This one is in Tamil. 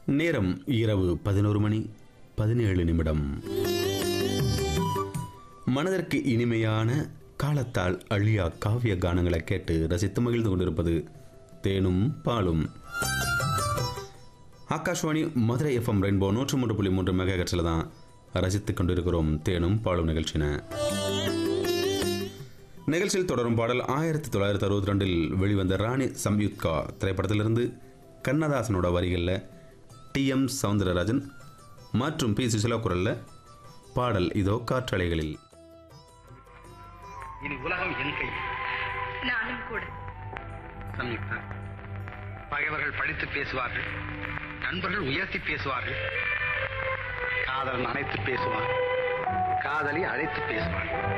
நேரம் இரவு பதினோரு மணி பதினேழு நிமிடம் மனதிற்கு இனிமையான காலத்தால் அழியா காவிய கானங்களை கேட்டு ரசித்து மகிழ்ந்து கொண்டிருப்பது தேனும் பாலும் ஆகாஷ்வாணி மதுரை எஃப்எம் ரெயின்போ நூற்று மூன்று புள்ளி மூன்று மெகா தான் ரசித்துக் கொண்டிருக்கிறோம் தேனும் பாலும் நிகழ்ச்சின நிகழ்ச்சியில் தொடரும் பாடல் ஆயிரத்தி தொள்ளாயிரத்தி அறுபத்தி ரெண்டில் வெளிவந்த ராணி சம்யுக்தா திரைப்படத்திலிருந்து கண்ணதாசனோட வரிகளில் டி எம் சவுந்தரராஜன் மற்றும் பி சுசிலா குரலில் பாடல் இதோ காற்றலைகளில் இனி உலகம் என் கை நானும் கூட சம்யுக்தா பகைவர்கள் படித்து பேசுவார்கள் நண்பர்கள் உயர்த்தி பேசுவார்கள் காதலன் அணைத்து பேசுவான் காதலி அழைத்து பேசுவான்